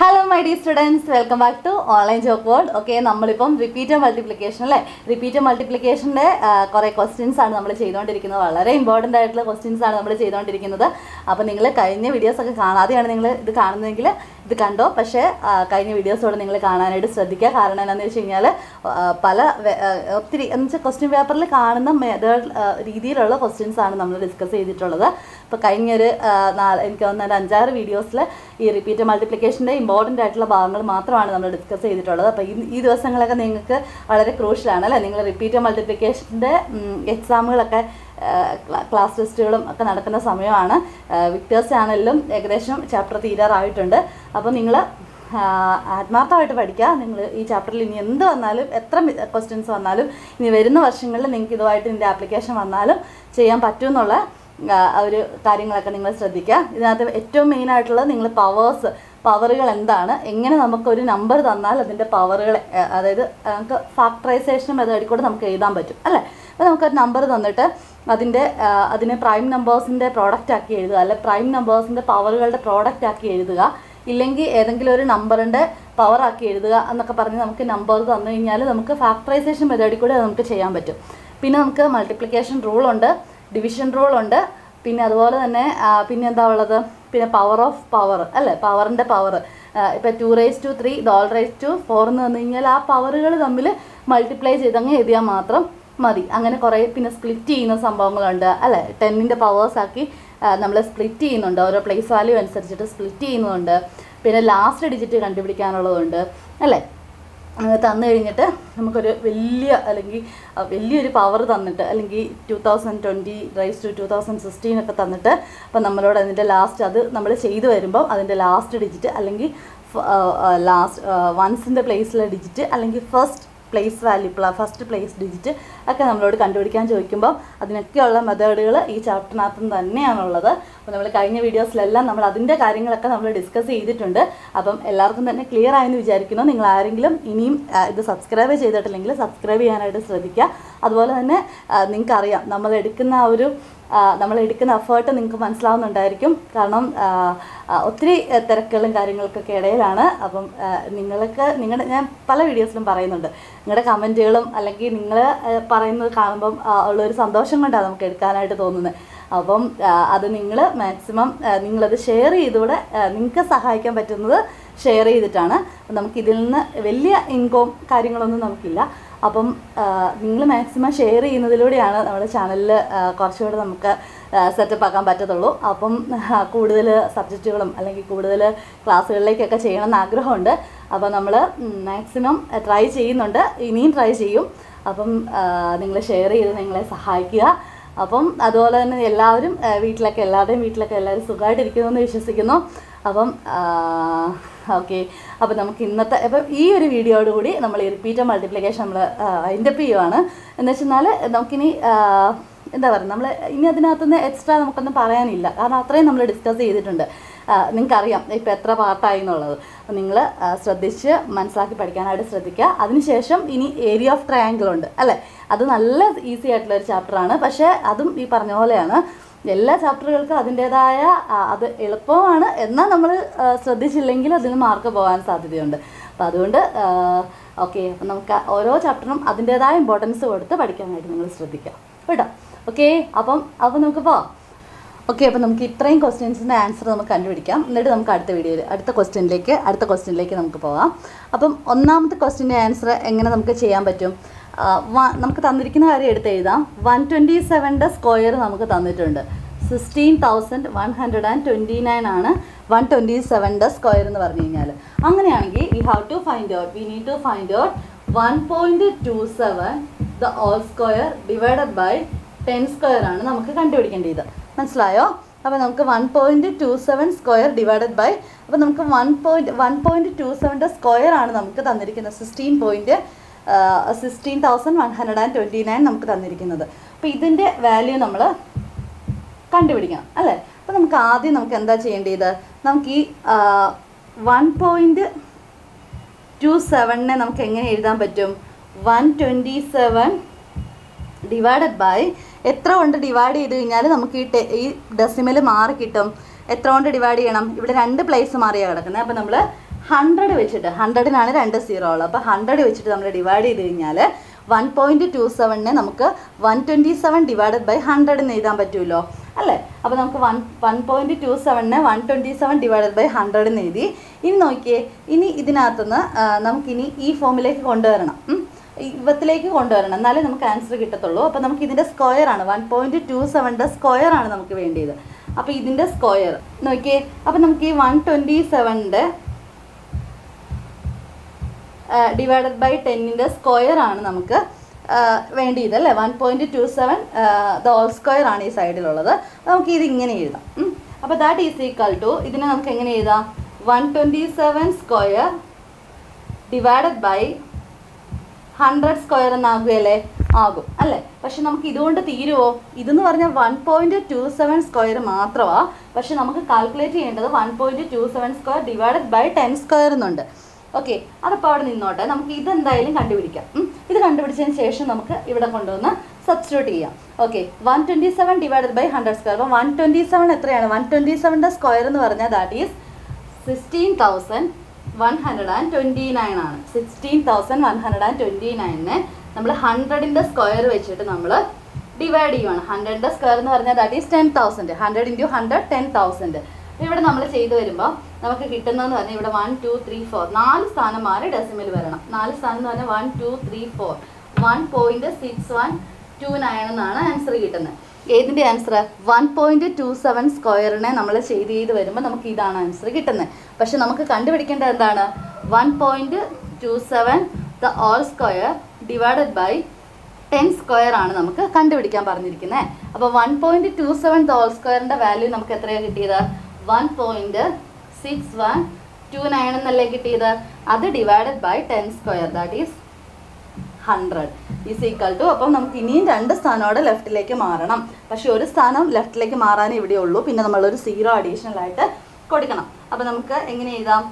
Hello my dear students welcome back to online joke world okay നമ്മളിപ്പം repeated multiplication അല്ലേ repeated മൾട്ടിപ്ലിക്കേഷൻ്റെ കുറേ questions ആണ് നമ്മൾ ചെയ്തുകൊണ്ടിരിക്കുന്നത് വളരെ ഇമ്പോർട്ടൻ്റ് ആയിട്ടുള്ള ക്വസ്റ്റ്യൻസ് ആണ് നമ്മൾ ചെയ്തുകൊണ്ടിരിക്കുന്നത് അപ്പോൾ നിങ്ങൾ കഴിഞ്ഞ വീഡിയോസ് ഒക്കെ കാണാതെയാണ് നിങ്ങൾ ഇത് കാണുന്നതെങ്കിൽ ഇത് കണ്ടോ പക്ഷേ ആ, കഴിഞ്ഞ വീഡിയോസോടെ നിങ്ങൾ കാണാനായിട്ട് ശ്രദ്ധിക്കുക കാരണം എന്താണെന്ന് വെച്ച് കഴിഞ്ഞാൽ പല വെ- ആ, ഒത്തിരി എന്ന് വെച്ചാൽ ക്വസ്റ്റ്യൻ പേപ്പറിൽ കാണുന്ന മെത്തേഡ് രീതിയിലുള്ള ക്വസ്റ്റ്യൻസ് ആണ് നമ്മൾ ഡിസ്കസ് ചെയ്തിട്ടുള്ളത് ഇപ്പോൾ കഴിഞ്ഞൊരു ആ, നാ- എനിക്ക് തോന്നുന്ന ഒരു അഞ്ചാറ് വീഡിയോസിൽ ഈ റിപ്പീറ്റ് മൾട്ടിപ്ലിക്കേഷൻ്റെ ഇമ്പോർട്ടൻ്റ് ആയിട്ടുള്ള ഭാഗങ്ങൾ മാത്രമാണ് നമ്മൾ ഡിസ്കസ് ചെയ്തിട്ടുള്ളത് അപ്പോൾ ഈ ഈ ദിവസങ്ങളൊക്കെ നിങ്ങൾക്ക് വളരെ ക്രൂഷ്യലാണ് അല്ലേ നിങ്ങൾ റിപ്പീറ്റ് മൾട്ടിപ്ലിക്കേഷൻ്റെ എക്സാമുകളൊക്കെ ക്ലാസ് ടെസ്റ്റുകളും ഒക്കെ നടക്കുന്ന സമയമാണ് വിക്ടേഴ്സ് ചാനലിലും ഏകദേശം ചാപ്റ്റർ തീരാറായിട്ടുണ്ട് അപ്പോൾ നിങ്ങൾ ആത്മാർത്ഥമായിട്ട് പഠിക്കുക നിങ്ങൾ ഈ ചാപ്റ്ററിൽ ഇനി എന്ത് വന്നാലും എത്ര ക്വസ്റ്റ്യൻസ് വന്നാലും ഇനി വരുന്ന വർഷങ്ങളിൽ നിങ്ങൾക്ക് ഇതുമായിട്ട് ഇതിൻ്റെ ആപ്ലിക്കേഷൻ വന്നാലും ചെയ്യാൻ പറ്റുമെന്നുള്ള ആ, ആ ഒരു കാര്യങ്ങളൊക്കെ നിങ്ങൾ ശ്രദ്ധിക്കുക ഇതിനകത്ത് ഏറ്റവും മെയിൻ ആയിട്ടുള്ളത് നിങ്ങൾ പവേഴ്സ് പവറുകൾ എന്താണ് എങ്ങനെ നമുക്കൊരു നമ്പർ തന്നാൽ അതിൻ്റെ പവറുകൾ അതായത് നമുക്ക് ഫാക്ടറൈസേഷൻ മെത്തേഡിൽ കൂടെ നമുക്ക് എഴുതാൻ പറ്റും അല്ലേ അപ്പോൾ നമുക്കൊരു നമ്പർ തന്നിട്ട് അതിൻ്റെ ആ, അതിനെ പ്രൈം നമ്പേഴ്സിൻ്റെ പ്രോഡക്റ്റ് ആക്കി എഴുതുക അല്ലെ പ്രൈം നമ്പേഴ്സിൻ്റെ പവറുകളുടെ പ്രോഡക്റ്റ് ആക്കി എഴുതുക ഇല്ലെങ്കിൽ ഏതെങ്കിലും ഒരു നമ്പറിൻ്റെ പവർ ആക്കി എഴുതുക എന്നൊക്കെ പറഞ്ഞ് നമുക്ക് നമ്പർ തന്നു കഴിഞ്ഞാൽ നമുക്ക് ഫാക്ടറൈസേഷൻ മെത്തേഡിൽ കൂടെ അത് നമുക്ക് ചെയ്യാൻ പറ്റും പിന്നെ നമുക്ക് മൾട്ടിപ്ലിക്കേഷൻ റൂൾ ഉണ്ട് ഡിവിഷൻ റൂൾ ഉണ്ട് പിന്നെ അതുപോലെ തന്നെ ആ, പിന്നെ എന്താ ഉള്ളത് പിന്നെ പവർ ഓഫ് പവർ അല്ലേ പവറിൻ്റെ പവർ ഇപ്പോൾ two raise to three the whole raise to four എന്ന് വന്നു കഴിഞ്ഞാൽ ആ പവറുകൾ തമ്മിൽ മൾട്ടിപ്ലൈ ചെയ്തങ്ങ് എഴുതിയാൽ മാത്രം മതി അങ്ങനെ കുറേ പിന്നെ സ്പ്ലിറ്റ് ചെയ്യുന്ന സംഭവങ്ങളുണ്ട് അല്ലേ ടെന്നിൻ്റെ പവേഴ്സ് ആക്കി നമ്മൾ സ്പ്ലിറ്റ് ചെയ്യുന്നുണ്ട് ഓരോ പ്ലേസ് വാല്യൂ അനുസരിച്ചിട്ട് സ്പ്ലിറ്റ് ചെയ്യുന്നുണ്ട് പിന്നെ ലാസ്റ്റ് ഡിജിറ്റ് കണ്ടുപിടിക്കാനുള്ളതുണ്ട് അല്ലേ അങ്ങനെ തന്നു കഴിഞ്ഞിട്ട് നമുക്കൊരു വലിയ അല്ലെങ്കിൽ അഹ് വലിയൊരു പവർ തന്നിട്ട് അല്ലെങ്കിൽ two thousand twenty raise to two thousand sixteen ഒക്കെ തന്നിട്ട് അപ്പം നമ്മളോട് അതിൻ്റെ ലാസ്റ്റ് അത് നമ്മൾ ചെയ്തു വരുമ്പോൾ അതിൻ്റെ ലാസ്റ്റ് ഡിജിറ്റ് അല്ലെങ്കിൽ ലാസ്റ്റ് വൺസിൻ്റെ പ്ലേസിലെ ഡിജിറ്റ് അല്ലെങ്കിൽ first place value first place digit ഒക്കെ നമ്മളോട് കണ്ടുപിടിക്കാൻ ചോദിക്കുമ്പോൾ അതിനൊക്കെയുള്ള മെത്തേഡുകൾ ഈ ചാപ്റ്ററിനകത്ത് നിന്ന് തന്നെയാണുള്ളത് അപ്പോൾ നമ്മൾ കഴിഞ്ഞ വീഡിയോസിലെല്ലാം നമ്മൾ അതിൻ്റെ കാര്യങ്ങളൊക്കെ നമ്മൾ ഡിസ്കസ് ചെയ്തിട്ടുണ്ട് അപ്പം എല്ലാവർക്കും തന്നെ ക്ലിയർ ആയെന്ന് വിചാരിക്കുന്നു നിങ്ങൾ ആരെങ്കിലും ഇനിയും ആ, ഇത് സബ്സ്ക്രൈബ് ചെയ്തിട്ടില്ലെങ്കിൽ സബ്സ്ക്രൈബ് ചെയ്യാനായിട്ട് ശ്രദ്ധിക്കുക അതുപോലെ തന്നെ നിങ്ങൾക്ക് അറിയാം നമ്മൾ എടുക്കുന്ന ആ ഒരു ആ, നമ്മൾ എടുക്കുന്ന എഫേർട്ട് നിങ്ങൾക്ക് മനസ്സിലാവുന്നുണ്ടായിരിക്കും കാരണം ആ, ആ, ഒത്തിരി ആ, തിരക്കുകളും കാര്യങ്ങൾക്കൊക്കെ ഇടയിലാണ് അപ്പം ആ, നിങ്ങൾക്ക് നിങ്ങളുടെ ഞാൻ പല വീഡിയോസിലും പറയുന്നുണ്ട് നിങ്ങളുടെ കമൻറ്റുകളും അല്ലെങ്കിൽ നിങ്ങൾ പറയുന്നത് കാണുമ്പം ആ, ഉള്ളൊരു സന്തോഷം കൊണ്ടാണ് നമുക്ക് എടുക്കാനായിട്ട് തോന്നുന്നത് അപ്പം ആ, അത് നിങ്ങൾ മാക്സിമം നിങ്ങളത് ഷെയർ ചെയ്തുകൂടെ നിങ്ങൾക്ക് സഹായിക്കാൻ പറ്റുന്നത് ഷെയർ ചെയ്തിട്ടാണ് അപ്പം നമുക്ക് ഇതിൽ നിന്ന് വലിയ ഇൻകം കാര്യങ്ങളൊന്നും നമുക്കില്ല അപ്പം നിങ്ങൾ മാക്സിമം ഷെയർ ചെയ്യുന്നതിലൂടെയാണ് നമ്മുടെ ചാനലിൽ കുറച്ചുകൂടെ നമുക്ക് സെറ്റപ്പ് ആക്കാൻ പറ്റത്തുള്ളൂ അപ്പം കൂടുതൽ സബ്ജക്റ്റുകളും അല്ലെങ്കിൽ കൂടുതൽ ക്ലാസ്സുകളിലേക്കൊക്കെ ചെയ്യണമെന്ന് ആഗ്രഹമുണ്ട് അപ്പോൾ നമ്മൾ മാക്സിമം ട്രൈ ചെയ്യുന്നുണ്ട് ഇനിയും ട്രൈ ചെയ്യും അപ്പം നിങ്ങൾ ഷെയർ ചെയ്ത് നിങ്ങളെ സഹായിക്കുക അപ്പം അതുപോലെ തന്നെ എല്ലാവരും ആ, വീട്ടിലൊക്കെ എല്ലാവരുടെയും വീട്ടിലൊക്കെ എല്ലാവരും സുഖമായിട്ടിരിക്കുന്നു എന്ന് വിശ്വസിക്കുന്നു അപ്പം ഓക്കെ അപ്പോൾ നമുക്ക് ഇന്നത്തെ അപ്പം ഈ ഒരു വീഡിയോയോട് കൂടി നമ്മൾ ഈ റിപ്പീറ്റർ മൾട്ടിപ്ലിക്കേഷൻ നമ്മൾ വൈൻഡപ്പ് ചെയ്യുവാണ് എന്ന് വെച്ചെന്നാൽ നമുക്കിനി ആ, എന്താ പറയുക നമ്മൾ ഇനി അതിനകത്തുനിന്ന് എക്സ്ട്രാ നമുക്കൊന്നും പറയാനില്ല കാരണം അത്രയും നമ്മൾ ഡിസ്കസ് ചെയ്തിട്ടുണ്ട് നിങ്ങൾക്കറിയാം ഇപ്പോൾ എത്ര പാർട്ടായി എന്നുള്ളത് അപ്പോൾ നിങ്ങൾ ശ്രദ്ധിച്ച് മനസ്സിലാക്കി പഠിക്കാനായിട്ട് ശ്രദ്ധിക്കുക അതിനുശേഷം ഇനി ഏരിയ ഓഫ് ട്രയാങ്കിൾ ഉണ്ട് അല്ലേ അത് നല്ല ഈസി ആയിട്ടുള്ള ഒരു ചാപ്റ്ററാണ് പക്ഷേ അതും ഈ പറഞ്ഞ പോലെയാണ് എല്ലാ ചാപ്റ്ററുകൾക്കും അതിൻ്റേതായ ആ, അത് എളുപ്പമാണ് എന്നാൽ നമ്മൾ ശ്രദ്ധിച്ചില്ലെങ്കിൽ അതിന് മാർക്ക് പോകാൻ സാധ്യതയുണ്ട് അപ്പോൾ അതുകൊണ്ട് ഓക്കെ അപ്പം നമുക്ക് ഓരോ ചാപ്റ്ററിനും അതിൻ്റേതായ ഇമ്പോർട്ടൻസ് കൊടുത്ത് പഠിക്കാനായിട്ട് നിങ്ങൾ ശ്രദ്ധിക്കുക കേട്ടോ ഓക്കെ അപ്പം അപ്പം നമുക്ക് പോവാം ഓക്കെ അപ്പോൾ നമുക്ക് ഇത്രയും ക്വസ്റ്റ്യൻസിൻ്റെ ആൻസർ നമുക്ക് കണ്ടുപിടിക്കാം എന്നിട്ട് നമുക്ക് അടുത്ത വീഡിയോയിൽ അടുത്ത ക്വസ്റ്റ്യനിലേക്ക് അടുത്ത ക്വസ്റ്റ്യനിലേക്ക് നമുക്ക് പോകാം അപ്പം ഒന്നാമത്തെ ക്വസ്റ്റ്യൻ്റെ ആൻസർ എങ്ങനെ നമുക്ക് ചെയ്യാൻ പറ്റും ആ, വ- നമുക്ക് തന്നിരിക്കുന്ന കാര്യം എടുത്ത് എഴുതാം വൺ ട്വൻറ്റി സെവൻ്റെ സ്ക്വയർ നമുക്ക് തന്നിട്ടുണ്ട് sixteen thousand one hundred and twenty nine ആണ് വൺ ട്വൻറ്റി സെവൻ്റെ സ്ക്വയർ എന്ന് പറഞ്ഞു കഴിഞ്ഞാൽ അങ്ങനെയാണെങ്കിൽ we have to find out we need to find out one point two seven the whole square divided by ten square ആണ് നമുക്ക് കണ്ടുപിടിക്കേണ്ടത് മനസ്സിലായോ അപ്പോൾ നമുക്ക് one point two seven square divided by അപ്പോൾ നമുക്ക് one point one point two സെവൻ്റെ square ആണ് നമുക്ക് തന്നിരിക്കുന്നത് sixteen point sixteen thousand one hundred and twenty nine നമുക്ക് തന്നിരിക്കുന്നത് അപ്പോൾ ഇതിൻ്റെ വാല്യൂ നമ്മൾ കണ്ടുപിടിക്കണം അല്ലേ അപ്പോൾ നമുക്ക് ആദ്യം നമുക്ക് എന്താ ചെയ്യേണ്ടത് നമുക്ക് ഈ വൺ പോയിൻറ്റ് ടു സെവനിനെ നമുക്ക് എങ്ങനെ എഴുതാൻ പറ്റും one twenty seven divided by എത്ര കൊണ്ട് ഡിവൈഡ് ചെയ്ത് കഴിഞ്ഞാൽ നമുക്ക് ഈ ടെ- ഈ ഡെസിമൽ മാറി കിട്ടും എത്ര കൊണ്ട് ഡിവൈഡ് ചെയ്യണം ഇവിടെ രണ്ട് പ്ലേസ് മാറിയാണ് കിടക്കുന്നത് അപ്പോൾ നമ്മൾ ഹൺഡ്രഡ് വെച്ചിട്ട് ഹൺഡ്രഡിനാണ് രണ്ട് സീറോ ഉള്ളത് അപ്പോൾ ഹൺഡ്രഡ് വെച്ചിട്ട് നമ്മൾ ഡിവൈഡ് ചെയ്ത് കഴിഞ്ഞാൽ വൺ പോയിൻറ്റ് ടു സെവനിനെ നമുക്ക് one twenty seven divided by hundred എന്ന് എഴുതാൻ പറ്റുമല്ലോ അല്ലേ അപ്പോൾ നമുക്ക് വൺ വൺ പോയിൻറ്റ് ടു സെവനിനെ one twenty seven divided by hundred എന്ന് എഴുതി ഇനി നോക്കിയേ ഇനി ഇതിനകത്തുനിന്ന് ആ, നമുക്കിനി ഈ ഫോമിലേക്ക് കൊണ്ടുവരണം ഉം. ഇവത്തിലേക്ക് കൊണ്ടുവരണം എന്നാലേ നമുക്ക് ആൻസർ കിട്ടത്തുള്ളൂ അപ്പോൾ നമുക്ക് ഇതിൻ്റെ സ്ക്വയർ ആണ് വൺ പോയിൻറ്റ് ടു സെവൻ്റെ സ്ക്വയർ ആണ് നമുക്ക് വേണ്ടിയത് അപ്പോൾ ഇതിൻ്റെ സ്ക്വയർ നോക്കിയേ അപ്പോൾ നമുക്ക് ഈ വൺ ട്വൻറ്റി സെവൻ്റെ ഡിവൈഡഡ് ബൈ ടെന്നിൻ്റെ സ്ക്വയർ ആണ് നമുക്ക് ആ, വേണ്ടിയത് അല്ലേ one point two seven the whole square ആണ് ഈ സൈഡിലുള്ളത് നമുക്ക് ഇത് ഇങ്ങനെ എഴുതാം ഉം. അപ്പോൾ ദാറ്റ് ഈസ് ഈക്വൽ ടു ഇതിനെ നമുക്ക് എങ്ങനെ എഴുതാം one twenty seven square divided by hundred square എന്നാകുകയല്ലേ ആകും അല്ലേ പക്ഷെ നമുക്ക് ഇതുകൊണ്ട് തീരുമോ ഇതെന്ന് പറഞ്ഞാൽ one point two seven square മാത്രമാണ് പക്ഷെ നമുക്ക് കാൽക്കുലേറ്റ് ചെയ്യേണ്ടത് one point two seven square divided by ten square എന്നുണ്ട് ഓക്കെ അതപ്പോൾ അവിടെ നിന്നോട്ടെ നമുക്ക് ഇതെന്തായാലും കണ്ടുപിടിക്കാം ഉം. ഇത് കണ്ടുപിടിച്ചതിന് ശേഷം നമുക്ക് ഇവിടെ കൊണ്ടുവന്ന് സബ്സ്റ്റിറ്റ്യൂട്ട് ചെയ്യാം okay one twenty seven divided by hundred square അപ്പോൾ വൺ ട്വൻറ്റി സെവൻ എത്രയാണ് വൺ ട്വൻറ്റി സെവൻ്റെ സ്ക്വയർ എന്ന് പറഞ്ഞാൽ that is sixteen thousand one hundred and twenty nine ആണ് sixteen thousand one hundred and twenty നയനിനെ നമ്മൾ ഹൺഡ്രഡിൻ്റെ സ്ക്വയർ വെച്ചിട്ട് നമ്മൾ ഡിവൈഡ് ചെയ്യുവാണ് ഹൺഡ്രഡിൻ്റെ സ്ക്വയർ എന്ന് പറഞ്ഞാൽ that is ten thousand hundred into hundred ten thousand ഇവിടെ നമ്മൾ ചെയ്തു വരുമ്പോൾ നമുക്ക് കിട്ടുന്നതെന്ന് പറഞ്ഞാൽ ഇവിടെ വൺ ടു ത്രീ ഫോർ നാല് സ്ഥാനം മാറി ഡെസിമൽ വരണം നാല് സ്ഥാനം എന്ന് പറഞ്ഞാൽ one two three four one point six one two nine എന്നാണ് ആൻസർ കിട്ടുന്നത് ഏതിൻ്റെ answer one point two seven സ്ക്വയറിനെ നമ്മൾ ചെയ്ത് ചെയ്ത് വരുമ്പോൾ നമുക്ക് ഇതാണ് ആൻസർ കിട്ടുന്നത് പക്ഷെ നമുക്ക് കണ്ടുപിടിക്കേണ്ടത് എന്താണ് one point two seven the whole square divided by ten square ആണ് നമുക്ക് കണ്ടുപിടിക്കാൻ പറഞ്ഞിരിക്കുന്നത് അപ്പോൾ one point two seven the whole സ്ക്വയറിൻ്റെ വാല്യൂ നമുക്ക് എത്രയാണ് കിട്ടിയത് one point six one two nine എന്നല്ലേ കിട്ടിയത് അത് divided by ten square that is hundred is equal to അപ്പം നമുക്ക് ഇനിയും രണ്ട് സ്ഥാനോടെ ലെഫ്റ്റിലേക്ക് മാറണം പക്ഷെ ഒരു സ്ഥാനം ലെഫ്റ്റിലേക്ക് മാറാനേ ഇവിടെ ഉള്ളൂ പിന്നെ നമ്മളൊരു സീറോ അഡീഷണൽ ആയിട്ട് കൊടുക്കണം അപ്പം നമുക്ക് എങ്ങനെ എഴുതാം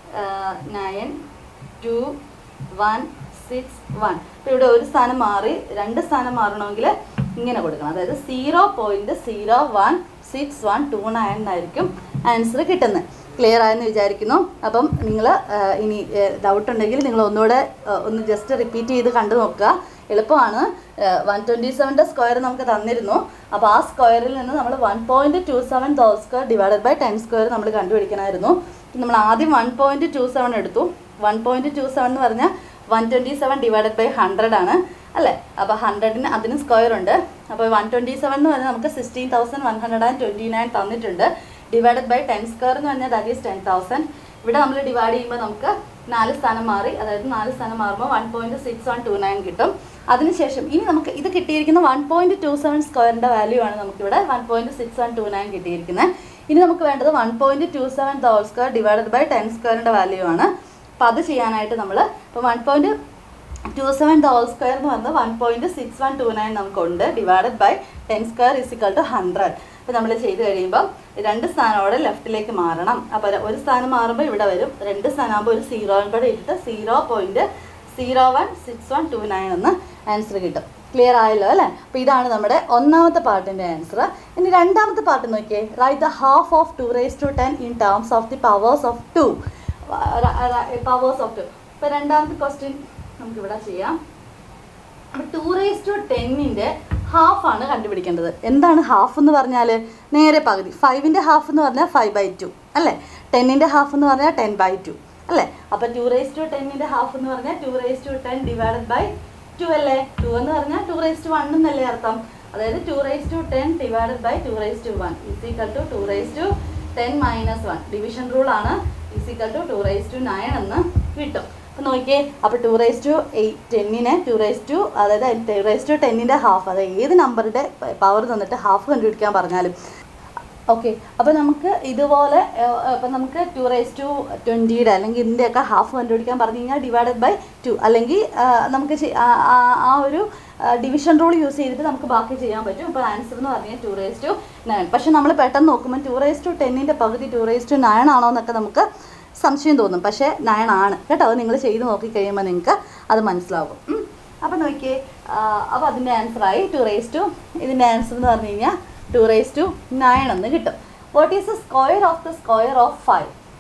nine two one six one അപ്പോൾ ഇവിടെ ഒരു സ്ഥാനം മാറി രണ്ട് സ്ഥാനം മാറണമെങ്കിൽ ഇങ്ങനെ കൊടുക്കണം അതായത് zero point zero one six one two nine എന്നായിരിക്കും ആൻസർ കിട്ടുന്നത് ക്ലിയർ ആയെന്ന് വിചാരിക്കുന്നു അപ്പം നിങ്ങൾ ഇനി ഡൗട്ട് ഉണ്ടെങ്കിൽ നിങ്ങൾ ഒന്നുകൂടെ ആ, ഒന്ന് ജസ്റ്റ് റിപ്പീറ്റ് ചെയ്ത് കണ്ടു നോക്കുക എളുപ്പമാണ് വൺ ട്വൻറ്റി സെവൻ്റെ സ്ക്വയർ നമുക്ക് തന്നിരുന്നു അപ്പോൾ ആ സ്ക്വയറിൽ നിന്ന് നമ്മൾ വൺ പോയിൻറ്റ് ടു സെവൻ ദോ square divided by ten square നമ്മൾ കണ്ടുപിടിക്കണമായിരുന്നു നമ്മൾ ആദ്യം വൺ പോയിൻറ്റ് ടു സെവൻ എടുത്തു വൺ പോയിൻറ്റ് ടു സെവൻ എന്ന് പറഞ്ഞാൽ one twenty seven divided by hundred ആണ് അല്ലേ അപ്പോൾ ഹൺഡ്രഡിന് അതിന് സ്ക്വയർ ഉണ്ട് അപ്പോൾ വൺ ട്വൻറ്റി സെവൻ എന്ന് പറഞ്ഞാൽ നമുക്ക് sixteen thousand one hundred and twenty nine തന്നിട്ടുണ്ട് ഡിവൈഡഡ് ബൈ ടെൻ സ്ക്വയർ എന്ന് പറഞ്ഞാൽ ദാറ്റ് ഈസ് ടെൻ തൗസൻഡ് ഇവിടെ നമ്മൾ ഡിവൈഡ് ചെയ്യുമ്പോൾ നമുക്ക് നാല് സ്ഥാനം മാറി അതായത് നാല് സ്ഥാനം മാറുമ്പോൾ one point six one two nine കിട്ടും അതിനുശേഷം ഇനി നമുക്ക് ഇത് കിട്ടിയിരിക്കുന്ന വൺ പോയിൻറ്റ് ടു സെവൻ സ്ക്വയറിൻ്റെ വാല്യൂ ആണ് നമുക്കിവിടെ one point six one two nine കിട്ടിയിരിക്കുന്നത് ഇനി നമുക്ക് വേണ്ടത് one point two seven the whole square divided by ten സ്ക്വയറിൻ്റെ വാല്യൂ ആണ് അപ്പോൾ അത് ചെയ്യാനായിട്ട് നമ്മൾ ഇപ്പോൾ one point two seven the whole square എന്ന് പറയുന്നത് one point six one two nine നമുക്കുണ്ട് divided by ten square is equal to hundred അപ്പോൾ നമ്മൾ ചെയ്ത് കഴിയുമ്പോൾ രണ്ട് സ്ഥാനോടെ ലെഫ്റ്റിലേക്ക് മാറണം അപ്പോൾ ഒരു സ്ഥാനം മാറുമ്പോൾ ഇവിടെ വരും രണ്ട് സ്ഥാനമാകുമ്പോൾ ഒരു സീറോയും കൂടെ ഇട്ടിട്ട് zero point zero one six one two nine എന്ന് ആൻസർ കിട്ടും ക്ലിയർ ആയല്ലോ അല്ലേ അപ്പോൾ ഇതാണ് നമ്മുടെ ഒന്നാമത്തെ പാർട്ടിൻ്റെ ആൻസർ ഇനി രണ്ടാമത്തെ പാർട്ട് നോക്കിയേ write the half of two raise to ten in terms of the powers of two powers of two ഇപ്പോൾ രണ്ടാമത്തെ ക്വസ്റ്റ്യൻ നമുക്കിവിടെ ചെയ്യാം അപ്പോൾ ടു റേസ് ടു ടെന്നിൻ്റെ ഹാഫ് ആണ് കണ്ടുപിടിക്കേണ്ടത് എന്താണ് ഹാഫ് എന്ന് പറഞ്ഞാൽ നേരെ പകുതി ഫൈവിൻ്റെ ഹാഫ് എന്ന് പറഞ്ഞാൽ ഫൈവ് ബൈ ടു അല്ലേ ടെന്നിൻ്റെ ഹാഫ് എന്ന് പറഞ്ഞാൽ ടെൻ ബൈ ടു അല്ലേ അപ്പോൾ ടു റേസ് ടു ടെന്നിൻ്റെ ഹാഫ് എന്ന് പറഞ്ഞാൽ two raise to ten divided by two അല്ലേ ടു എന്ന് പറഞ്ഞാൽ ടു റേസ് ടു വൺ എന്നല്ലേ അർത്ഥം അതായത് two raise to ten divided by two raise to one equal to two raise to ten minus one division rule ആണ് equal to two raise to nine എന്ന് കിട്ടും അപ്പോൾ നോക്കിയേ അപ്പോൾ ടു റേസ് ടു എയ്റ്റ് ടെന്നിനെ ടു റേസ് ടു അതായത് two raise to ടെന്നിൻ്റെ half അതായത് ഏത് നമ്പറുടെ പവർ തന്നിട്ട് ഹാഫ് കണ്ടുപിടിക്കാൻ പറഞ്ഞാലും ഓക്കെ അപ്പോൾ നമുക്ക് ഇതുപോലെ അപ്പം നമുക്ക് ടു റേസ് ടു ട്വൻറ്റിയുടെ അല്ലെങ്കിൽ ഇതിൻ്റെയൊക്കെ ഹാഫ് കണ്ടുപിടിക്കാൻ പറഞ്ഞു കഴിഞ്ഞാൽ ഡിവൈഡഡ് ബൈ ടു അല്ലെങ്കിൽ ആ, നമുക്ക് ചെ- ആ ആ- ആ ഒരു ഡിവിഷൻ റൂൾ യൂസ് ചെയ്തിട്ട് നമുക്ക് ബാക്കി ചെയ്യാൻ പറ്റും അപ്പോൾ ആൻസർ എന്ന് പറഞ്ഞാൽ ടു റേസ് ടു നയൻ പക്ഷേ നമ്മൾ പെട്ടെന്ന് നോക്കുമ്പോൾ ടു റേസ് ടു ടെന്നിൻ്റെ പകുതി ടു റേസ് ടു നയൻ ആണോ എന്നൊക്കെ നമുക്ക് സംശയം തോന്നും പക്ഷേ നയൻ ആണ് കേട്ടോ അത് നിങ്ങൾ ചെയ്ത് നോക്കി കഴിയുമ്പോൾ നിങ്ങൾക്ക് അത് മനസ്സിലാവും ഉം. അപ്പോൾ നോക്കിയേ അപ്പോൾ അതിൻ്റെ ആൻസറായി ടു റേസ് ടു ഇതിൻ്റെ ആൻസർ എന്ന് പറഞ്ഞു കഴിഞ്ഞാൽ ടു റേസ് ടു നയൻ എന്ന് കിട്ടും what is the square of the square of five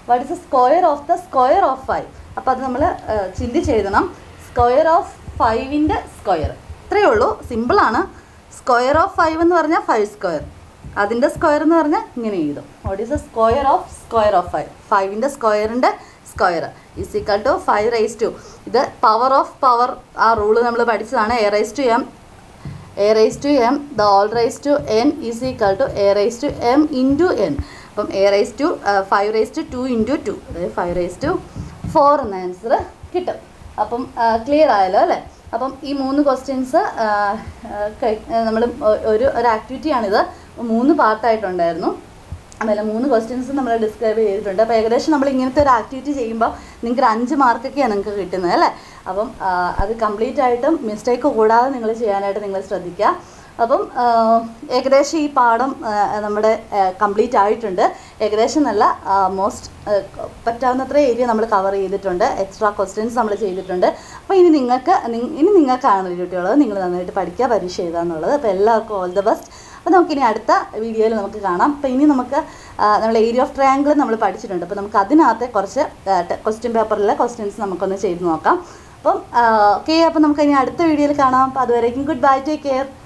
what is the square of the square of five അപ്പോൾ അത് നമ്മൾ ചിന്തിച്ച് എഴുതണം സ്ക്വയർ ഓഫ് ഫൈവിൻ്റെ സ്ക്വയർ ഇത്രയേ ഉള്ളൂ സിമ്പിളാണ് സ്ക്വയർ ഓഫ് ഫൈവ് എന്ന് പറഞ്ഞാൽ ഫൈവ് സ്ക്വയർ അതിൻ്റെ സ്ക്വയർ എന്ന് പറഞ്ഞാൽ ഇങ്ങനെ എഴുതും what is the square of square of five ഫൈവിൻ്റെ സ്ക്വയറിൻ്റെ square is equal to five raise to ഇത് പവർ ഓഫ് പവർ ആ റൂള് നമ്മൾ പഠിച്ചതാണ് A raise to M A raise to M the whole raise to N is equal to A raise to M into N അപ്പം A raise to five raise to two into two അതായത് five raise to four എന്ന answer കിട്ടും അപ്പം clear ആയല്ലോ അല്ലേ അപ്പം ഈ മൂന്ന് ക്വസ്റ്റ്യൻസ് നമ്മൾ ഒരു ഒരു ആക്ടിവിറ്റിയാണിത് മൂന്ന് പാർട്ടായിട്ടുണ്ടായിരുന്നു അതുപോലെ മൂന്ന് ക്വസ്റ്റ്യൻസ് നമ്മൾ ഡിസ്ക്രൈബ് ചെയ്തിട്ടുണ്ട് അപ്പോൾ ഏകദേശം നമ്മൾ ഇങ്ങനത്തെ ഒരു ആക്ടിവിറ്റി ചെയ്യുമ്പോൾ നിങ്ങൾക്ക് ഒരു അഞ്ച് മാർക്കൊക്കെയാണ് നിങ്ങൾക്ക് കിട്ടുന്നത് അല്ലേ അപ്പം ആ, അത് കംപ്ലീറ്റ് ആയിട്ടും മിസ്റ്റേക്ക് കൂടാതെ നിങ്ങൾ ചെയ്യാനായിട്ട് നിങ്ങൾ ശ്രദ്ധിക്കുക അപ്പം ആ, ഏകദേശം ഈ പാഠം ആ, നമ്മുടെ കംപ്ലീറ്റ് ആയിട്ടുണ്ട് ഏകദേശം നല്ല മോസ്റ്റ് പറ്റാവുന്നത്ര ഏരിയ നമ്മൾ കവർ ചെയ്തിട്ടുണ്ട് എക്സ്ട്രാ ക്വസ്റ്റ്യൻസ് നമ്മൾ ചെയ്തിട്ടുണ്ട് അപ്പോൾ ഇനി നിങ്ങൾക്ക് നി- ഇനി നിങ്ങൾക്കാണ് ഡ്യൂട്ടിയുള്ളത് നിങ്ങൾ നന്നായിട്ട് പഠിക്കുക പരീക്ഷ എഴുതാന്നുള്ളത് അപ്പോൾ എല്ലാവർക്കും ഓൾ ദ ബെസ്റ്റ് അപ്പോൾ നമുക്കിനി അടുത്ത വീഡിയോയിൽ നമുക്ക് കാണാം അപ്പോൾ ഇനി നമുക്ക് നമ്മൾ ഏരിയ ഓഫ് ട്രയാങ്കിൾ നമ്മൾ പഠിച്ചിട്ടുണ്ട് അപ്പോൾ നമുക്ക് അതിനകത്തെ കുറച്ച് ക്വസ്റ്റ്യൻ പേപ്പറിലെ ക്വസ്റ്റ്യൻസ് നമുക്കൊന്ന് ചെയ്ത് നോക്കാം അപ്പം ഓക്കെ അപ്പോൾ നമുക്ക് ഇനി അടുത്ത വീഡിയോയിൽ കാണാം അപ്പോൾ അതുവരേക്കും ഗുഡ് ബൈ ടേക്ക് കെയർ